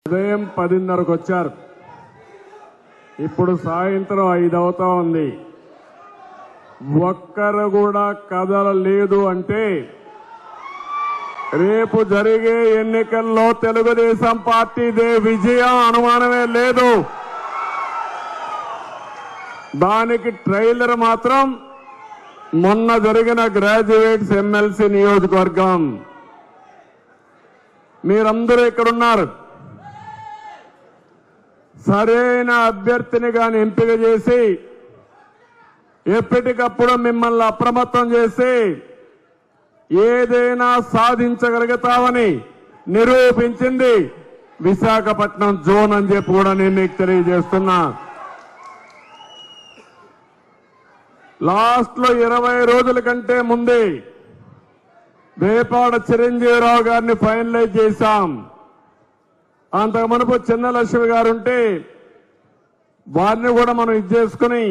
ఉదయం పదిన్నరకు వచ్చారు ఇప్పుడు సాయంత్రం ఐదు అవుతా ఉంది ఒక్కరు కూడా కదలలేదు అంటే రేపు జరిగే ఎన్నికల్లో తెలుగుదేశం పార్టీదే విజయం అనుమానమే లేదు దానికి ట్రైలర్ మాత్రం మొన్న జరిగిన గ్రాడ్యుయేట్స్ ఎమ్మెల్సీ నియోజకవర్గం మీరందరూ ఇక్కడున్నారు సరైన అభ్యర్థిని గాని ఎంపిక చేసి ఎప్పటికప్పుడు మిమ్మల్ని అప్రమత్తం చేసి ఏదైనా సాధించగలుగుతామని నిరూపించింది విశాఖపట్నం జోన్ అని చెప్పి కూడా నేను మీకు తెలియజేస్తున్నా లాస్ట్ లో ఇరవై రోజుల కంటే ముందే వేపాడ చిరంజీవిరావు గారిని ఫైనలైజ్ చేశాం అంతకు మునుపు చిన్న లక్ష్మి గారు ఉంటే వారిని కూడా మనం ఇది చేసుకుని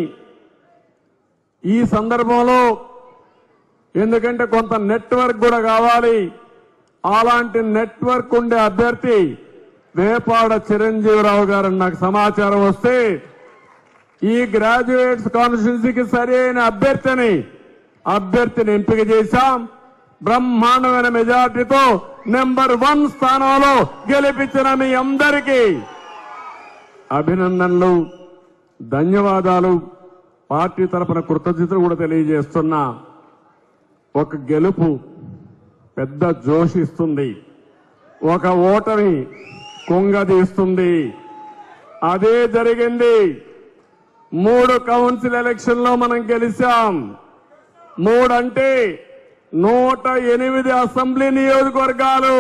ఈ సందర్భంలో ఎందుకంటే కొంత నెట్వర్క్ కూడా కావాలి అలాంటి నెట్వర్క్ ఉండే అభ్యర్థి వేపాడ చిరంజీవిరావు గారు నాకు సమాచారం వస్తే ఈ గ్రాడ్యుయేట్స్ కాన్స్టిట్యున్సీకి సరైన అభ్యర్థిని అభ్యర్థిని ఎంపిక చేశాం బ్రహ్మాండమైన మెజార్టీతో నెంబర్ వన్ స్థానంలో గెలిపించిన మీ అందరికీ అభినందనలు ధన్యవాదాలు పార్టీ తరఫున కృతజ్ఞతలు కూడా తెలియజేస్తున్నా ఒక గెలుపు పెద్ద జోష్ ఇస్తుంది ఒక ఓటమి కుంగదీస్తుంది అదే జరిగింది మూడు కౌన్సిల్ ఎలక్షన్ లో మనం గెలిచాం మూడంటే నూట ఎనిమిది అసెంబ్లీ నియోజకవర్గాలు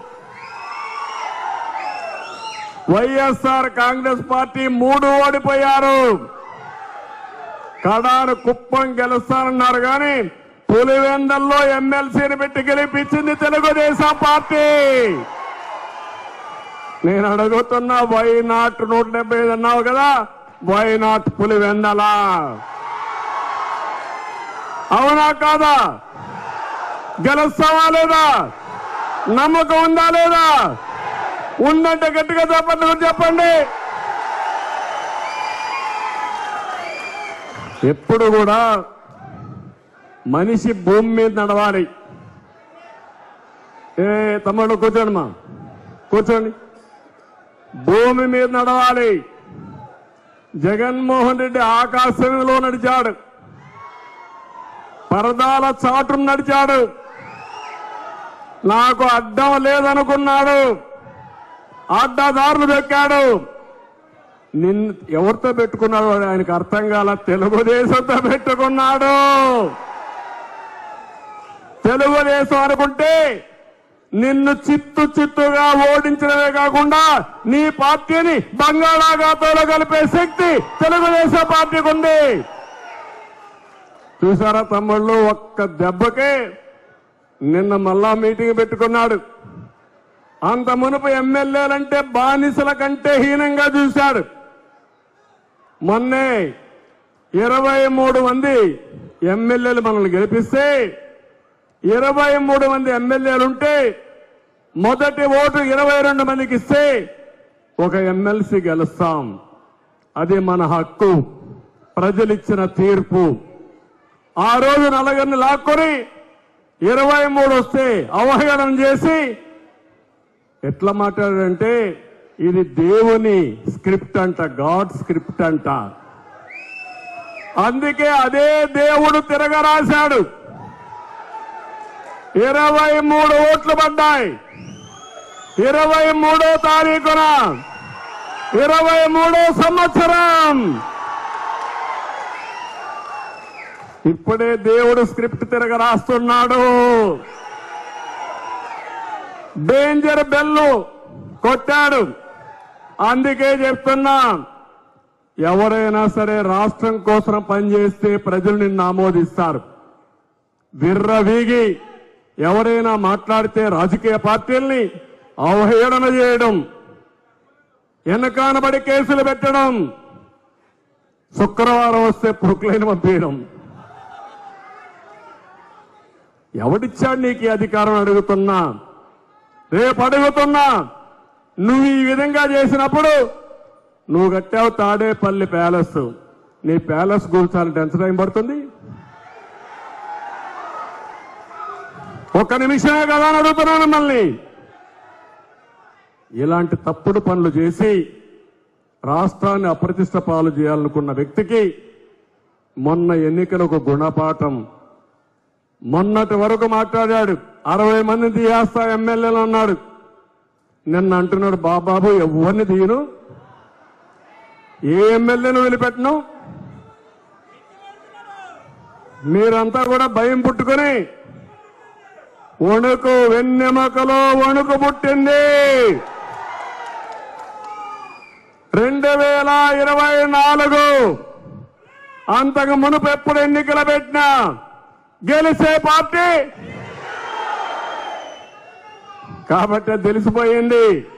వైఎస్ఆర్ కాంగ్రెస్ పార్టీ మూడు ఓడిపోయారు కడారు కుప్పం గెలుస్తానన్నారు కానీ పులివెందల్లో ఎమ్మెల్సీని పెట్టి గెలిపించింది తెలుగుదేశం పార్టీ నేను అడుగుతున్నా వై నాట్ నూట డెబ్బై ఐదు అన్నావు కదా వై నాట్ పులివెందలా అవునా కాదా గెలుస్తావా లేదా నమ్మకం ఉందా లేదా ఉందంటే గట్టిగా చెప్పండి చెప్పండి ఎప్పుడు కూడా మనిషి భూమి మీద నడవాలి ఏ తమ్ముడు కూర్చోండి మా కూర్చోండి భూమి మీద నడవాలి జగన్మోహన్ రెడ్డి ఆకాశంలో నడిచాడు పరదాల చాటు నడిచాడు నాకు అడ్డం లేదనుకున్నాడు అడ్డదారులు దొక్కాడు నిన్ను ఎవరితో పెట్టుకున్నాడు అని ఆయనకు అర్థం కాల తెలుగుదేశంతో పెట్టుకున్నాడు తెలుగుదేశం అనుకుంటే నిన్ను చిత్తు చిత్తుగా ఓడించడమే కాకుండా నీ పార్టీని బంగాళాఖాతంలో కలిపే శక్తి తెలుగుదేశం పార్టీకి ఉంది చూసారా తమ్ముళ్ళు ఒక్క దెబ్బకే నిన్న మళ్ళా మీటింగ్ పెట్టుకున్నాడు అంత మునుపు ఎమ్మెల్యేలంటే బానిసల కంటే హీనంగా చూశాడు మొన్నే ఇరవై మూడు మంది ఎమ్మెల్యేలు మనల్ని గెలిపిస్తే ఇరవై మూడు మంది ఎమ్మెల్యేలుంటే మొదటి ఓటు ఇరవై రెండు మందికి ఇస్తే ఒక ఎమ్మెల్సీ గెలుస్తాం అది మన హక్కు ప్రజలిచ్చిన తీర్పు ఆ రోజు నలుగురిని లాక్కొని ఇరవై మూడు వస్తే అవహేళన చేసి ఎట్లా మాట్లాడాడంటే ఇది దేవుని స్క్రిప్ట్ అంట గాడ్ స్క్రిప్ట్ అంట అందుకే అదే దేవుడు తిరగరాశాడు ఇరవై మూడు ఓట్లు పడ్డాయి ఇరవై మూడో తారీఖున ఇరవై మూడో సంవత్సరం ఇప్పుడే దేవుడు స్క్రిప్ట్ తిరగ రాస్తున్నాడు డేంజర్ బెల్లు కొట్టాడు అందుకే చెప్తున్నా ఎవరైనా సరే రాష్ట్రం కోసం పనిచేస్తే ప్రజలు నిన్ను ఆమోదిస్తారు విర్రవీగి ఎవరైనా మాట్లాడితే రాజకీయ పార్టీల్ని అవహేళన చేయడం వెనకానబడి కేసులు పెట్టడం శుక్రవారం వస్తే ప్రొక్లైన్ పంపించడం ఎవడిచ్చాడు నీకు ఈ అధికారం అడుగుతున్నా రేపు అడుగుతున్నా నువ్వు ఈ విధంగా చేసినప్పుడు నువ్వు కట్టావు తాడేపల్లి ప్యాలెస్ నీ ప్యాలెస్ కూల్చాలంటే ఎంత టైం పడుతుంది ఒక్క నిమిషమే కదా అని అడుగుతున్నాను మళ్ళీ ఇలాంటి తప్పుడు పనులు చేసి రాష్ట్రాన్ని అప్రతిష్ట పాలు చేయాలనుకున్న వ్యక్తికి మొన్న ఎన్నికలకు గుణపాఠం మొన్నటి వరకు మాట్లాడాడు అరవై మంది తీయేస్తా ఎమ్మెల్యేలు అన్నాడు నిన్న అంటున్నాడు బాబాబు ఎవరిని తీయను ఏ ఎమ్మెల్యేను వదిలిపెట్టను మీరంతా కూడా భయం పుట్టుకొని వణుకు వెన్నెమకలో వణుకు పుట్టింది రెండు వేల ఇరవై నాలుగు అంతకు మునుపు ఎప్పుడు ఎన్నికలు పెట్టినా గెలిచే పార్టీ కాబట్టి తెలిసిపోయింది